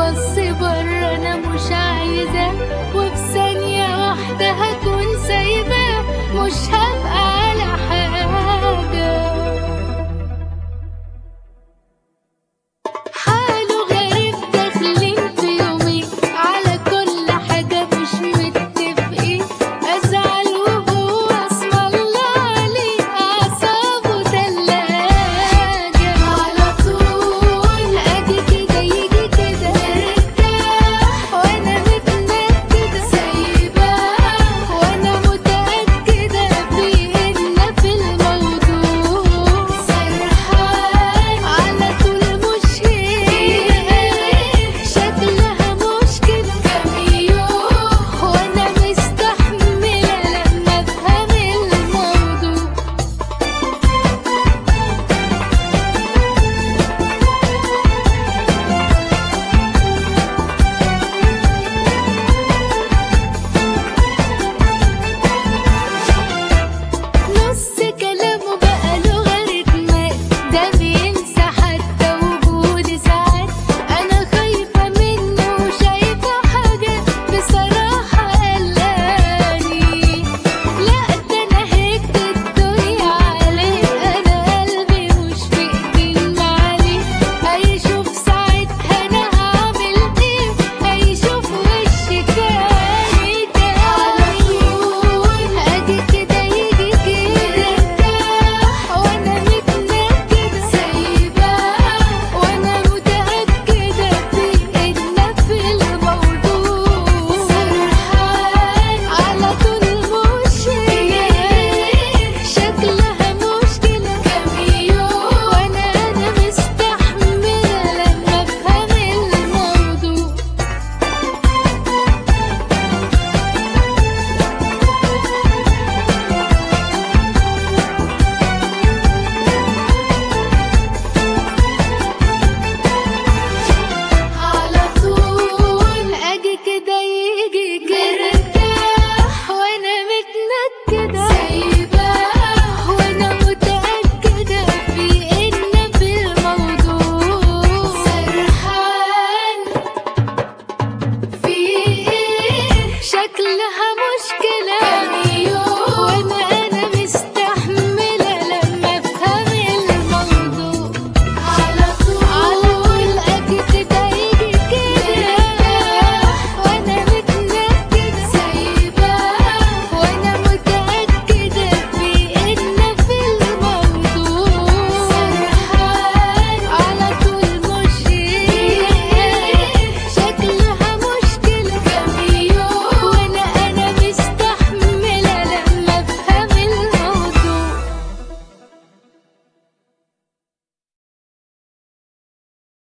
بص بره انا مش عايزاه وفي ثانية واحدة هكون سايباه مش هبقى على حاجة حاله غريب داخلين في يومي على كل حاجة مش متفقين أزعل وهو اسم الله عليه أعصابه تلاجة على طول أجي كده يجي كده مرتاح وأنا متنكدة سايباه وأنا متأكدة بإن في الموضوع سرحان على طول مش هي شكلها مش كده كام يوم وأنا مستحملة لما أفهم الموضوع نص كلامه بقى لغة رتمات ده